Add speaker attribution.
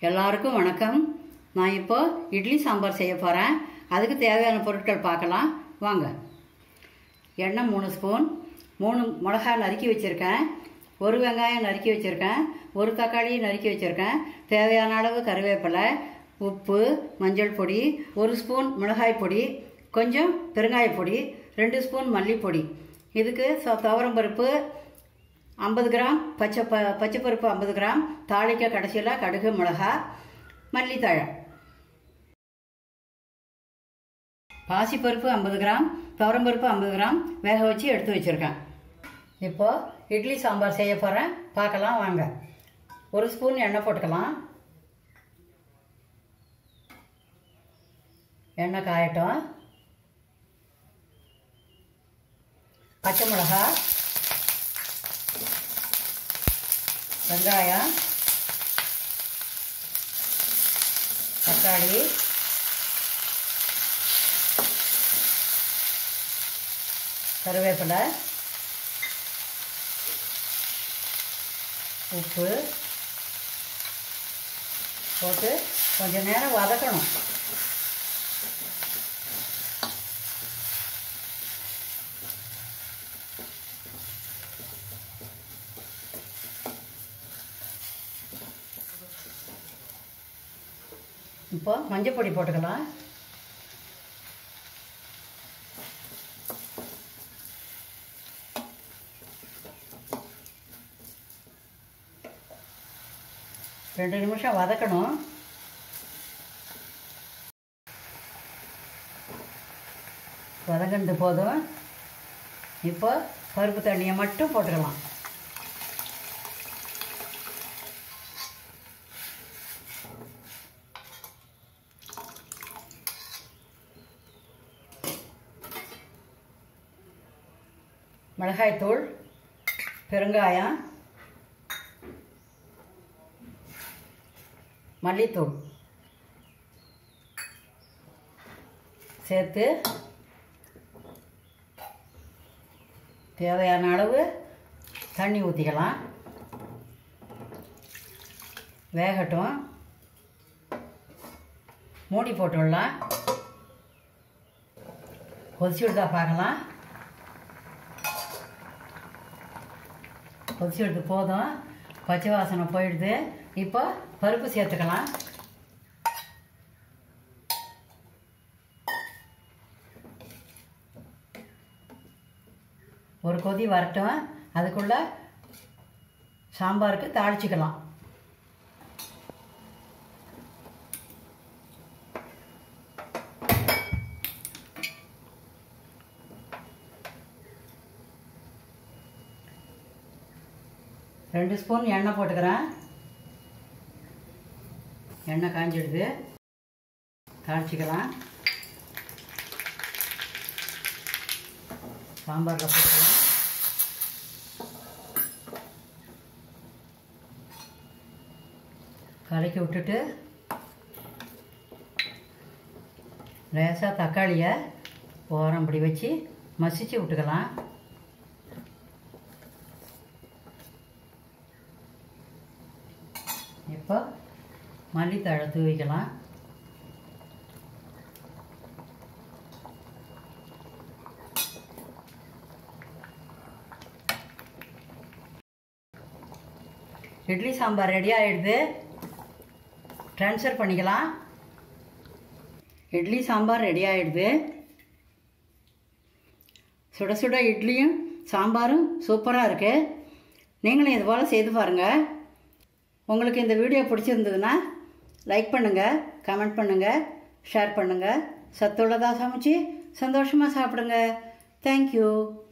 Speaker 1: எல்லாருக்கும் வணக்கம் நான் இப்போ இட்லி சாம்பார் செய்ய போகிறேன் அதுக்கு தேவையான பொருட்கள் பார்க்கலாம் வாங்க எண்ணெய் மூணு ஸ்பூன் மூணு மிளகாய் நறுக்கி வச்சுருக்கேன் ஒரு வெங்காயம் நறுக்கி வச்சுருக்கேன் ஒரு தக்காளி நறுக்கி வச்சுருக்கேன் தேவையான அளவு கருவேப்பிலை உப்பு மஞ்சள் பொடி ஒரு ஸ்பூன் மிளகாய் பொடி கொஞ்சம் பெருங்காய பொடி ரெண்டு ஸ்பூன் மல்லிப்பொடி இதுக்கு ச- துவரம் பருப்பு ஐம்பது கிராம் பச்சை ப பச்சை பருப்பு ஐம்பது கிராம் தாளிக்க கடைசியில் கடுகு மிளகா மல்லித்தழை பாசிப்பருப்பு ஐம்பது கிராம் துவரம்பருப்பு ஐம்பது கிராம் வேக வச்சு எடுத்து வச்சுருக்கேன் இப்போ இட்லி சாம்பார் செய்ய போகிறேன் பார்க்கலாம் வாங்க ஒரு ஸ்பூன் எண்ணெய் போட்டுக்கலாம் எண்ணெய் காயட்டும் பச்சை மிளகா வெங்காயம் தக்காளி கருவேப்பிலை உப்பு போட்டு கொஞ்ச நேரம் வதக்கணும் இப்போ மஞ்சள் பொடி போட்டுக்கலாம் ரெண்டு நிமிஷம் வதக்கணும் வதங்கினது போதும் இப்போ பருப்பு தண்ணியை மட்டும் போட்டுக்கலாம் மிளகாய்த்தூள் பெருங்காயம் மல்லித்தூள் சேர்த்து தேவையான அளவு தண்ணி ஊற்றிக்கலாம் வேகட்டும் மூடி போட்டு விடலாம் கொதிச்சு விடுதா பார்க்கலாம் கொதிச்சு விடுது போதும் பச்சை வாசனை போயிடுது இப்போ பருப்பு சேர்த்துக்கலாம் ஒரு கொதி வரட்டும் அதுக்குள்ள சாம்பாருக்கு தாளிச்சுக்கலாம் ரெண்டு ஸ்பூன் எண்ணெய் போட்டுக்கிறேன் எண்ணெய் காஞ்சிடுது தாளிச்சிக்கலாம் சாம்பாரில் போட்டுக்கலாம் கலக்கி விட்டுட்டு லேசாக தக்காளியை ஓரம் இப்படி வச்சு மசிச்சு விட்டுக்கலாம் இப்போ மல்லித்தழை தூவிக்கலாம் இட்லி சாம்பார் ரெடி ஆகிடுது ட்ரான்ஸ்ஃபர் பண்ணிக்கலாம் இட்லி சாம்பார் ரெடி ஆகிடுது சுட சுட இட்லியும் சாம்பாரும் சூப்பராக இருக்குது நீங்களும் இது போல் செய்து பாருங்கள் உங்களுக்கு இந்த வீடியோ பிடிச்சிருந்ததுன்னா லைக் பண்ணுங்கள் கமெண்ட் பண்ணுங்கள் ஷேர் பண்ணுங்கள் சத்துள்ளதாக சமைச்சு சந்தோஷமாக சாப்பிடுங்க தேங்க்யூ